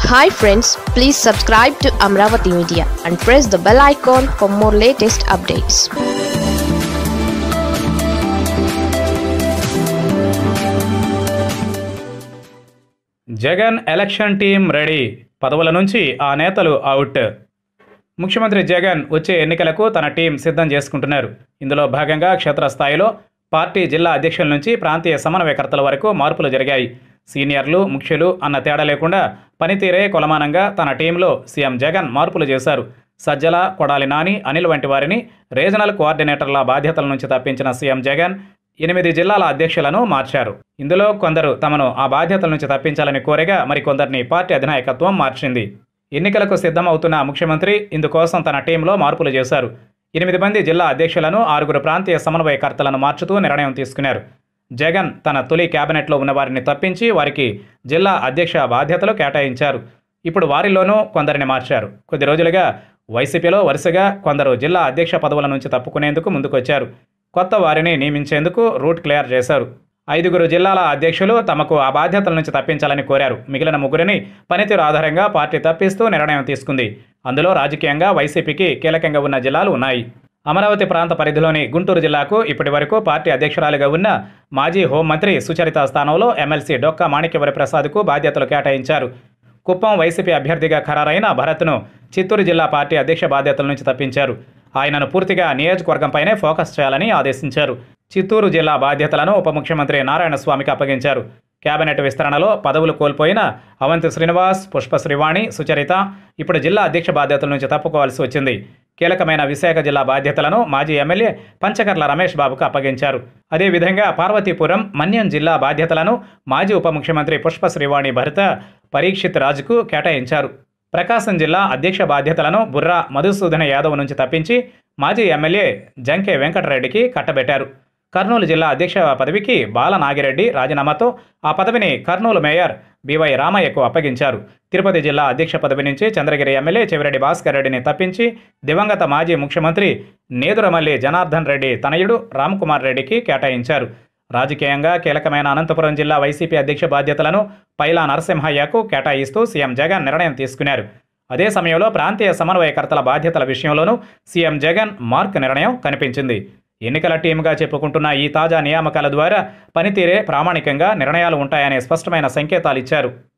hi friends please subscribe to Amaravati media and press the bell icon for more latest updates Jagan election team ready పదవుల నుంచి ఆ నేతలు out ముఖ్యమంత్రి జగన్ వచ్చే ఎన్నికలకు తన టీం సిద్ధం చేసుకుంటున్నారు ఇందులో భాగంగా క్షేత్రస్థాయిలో పార్టీ జిల్లా అధ్యక్షుల నుంచి ప్రాంతీయ సమన్వయకర్తల వరకు మార్పులు జరిగాయి సీనియర్లు ముఖ్యులు అన్న తేడా లేకుండా పనితీరే కొలమానంగా తన టీంలో సీఎం జగన్ మార్పులు చేశారు సజ్జల కొడాలి నాని అనిల్ వంటి వారిని రీజనల్ కోఆర్డినేటర్ల బాధ్యతల నుంచి తప్పించిన సీఎం జగన్ ఎనిమిది జిల్లాల అధ్యక్షులను మార్చారు ఇందులో కొందరు తమను ఆ బాధ్యతల నుంచి తప్పించాలని కోరగా మరికొందరిని పార్టీ అధినాయకత్వం మార్చింది ఎన్నికలకు సిద్ధమవుతున్న ముఖ్యమంత్రి ఇందుకోసం తన టీంలో మార్పులు చేశారు ఎనిమిది మంది జిల్లా అధ్యక్షులను ఆరుగురు ప్రాంతీయ సమన్వయకర్తలను మార్చుతూ నిర్ణయం తీసుకున్నారు జగన్ తన తొలి కేబినెట్లో ఉన్న వారిని తప్పించి వారికి జిల్లా అధ్యక్ష బాధ్యతలు కేటాయించారు ఇప్పుడు వారిలోనూ కొందరిని మార్చారు కొద్ది రోజులుగా వైసీపీలో వరుసగా కొందరు జిల్లా అధ్యక్ష పదవుల నుంచి తప్పుకునేందుకు ముందుకొచ్చారు కొత్త వారిని నియమించేందుకు రూట్ క్లియర్ చేశారు ఐదుగురు జిల్లాల అధ్యక్షులు తమకు ఆ బాధ్యతల నుంచి తప్పించాలని కోరారు మిగిలిన ముగ్గురిని పనితీరు ఆధారంగా పార్టీ తప్పిస్తూ నిర్ణయం తీసుకుంది అందులో రాజకీయంగా వైసీపీకి కీలకంగా ఉన్న జిల్లాలు ఉన్నాయి అమరావతి ప్రాంత పరిధిలోని గుంటూరు జిల్లాకు ఇప్పటి వరకు పార్టీ అధ్యక్షురాలిగా ఉన్న మాజీ హోంమంత్రి సుచరిత స్థానంలో ఎమ్మెల్సీ డొక్కా మాణిక్యవరి ప్రసాద్కు బాధ్యతలు కేటాయించారు కుప్పం వైసీపీ అభ్యర్థిగా ఖరారైన భరత్ను చిత్తూరు జిల్లా పార్టీ అధ్యక్ష బాధ్యతల నుంచి తప్పించారు ఆయనను పూర్తిగా నియోజకవర్గంపైనే ఫోకస్ చేయాలని ఆదేశించారు చిత్తూరు జిల్లా బాధ్యతలను ఉప ముఖ్యమంత్రి నారాయణ స్వామికి అప్పగించారు కేబినెట్ విస్తరణలో పదవులు కోల్పోయిన అవంతి శ్రీనివాస్ పుష్ప శ్రీవాణి సుచరిత ఇప్పుడు జిల్లా అధ్యక్ష బాధ్యతల నుంచి తప్పుకోవాల్సి వచ్చింది కీలకమైన విశాఖ జిల్లా బాధ్యతలను మాజీ ఎమ్మెల్యే పంచకర్ల రమేష్ బాబుకు అప్పగించారు అదేవిధంగా పార్వతీపురం మన్యం జిల్లా బాధ్యతలను మాజీ ఉప ముఖ్యమంత్రి పుష్ప శ్రీవాణి భరిత పరీక్షిత్ రాజుకు కేటాయించారు ప్రకాశం జిల్లా అధ్యక్ష బాధ్యతలను బుర్రా మధుసూదన యాదవ్ నుంచి తప్పించి మాజీ ఎమ్మెల్యే జంకే వెంకటరెడ్డికి కట్టబెట్టారు కర్నూలు జిల్లా అధ్యక్ష పదవికి బాల నాగిరెడ్డి రాజీనామాతో ఆ పదవిని కర్నూలు మేయర్ బివై రామయ్యకు అప్పగించారు తిరుపతి జిల్లా అధ్యక్ష పదవి నుంచి చంద్రగిరి ఎమ్మెల్యే చెవిరెడ్డి భాస్కర్ రెడ్డిని తప్పించి దివంగత మాజీ ముఖ్యమంత్రి నేదురమల్లి జనార్దన్ రెడ్డి తనయుడు రామ్కుమార్ రెడ్డికి కేటాయించారు రాజకీయంగా కీలకమైన అనంతపురం జిల్లా వైసీపీ అధ్యక్ష బాధ్యతలను పైలా నరసింహయ్యకు కేటాయిస్తూ సీఎం జగన్ నిర్ణయం తీసుకున్నారు అదే సమయంలో ప్రాంతీయ సమన్వయకర్తల బాధ్యతల విషయంలోనూ సీఎం జగన్ మార్క్ నిర్ణయం కనిపించింది ఎన్నికల టీమ్గా చెప్పుకుంటున్న ఈ తాజా నియామకాల ద్వారా పనితీరే ప్రామాణికంగా నిర్ణయాలు ఉంటాయనే స్పష్టమైన సంకేతాలు ఇచ్చారు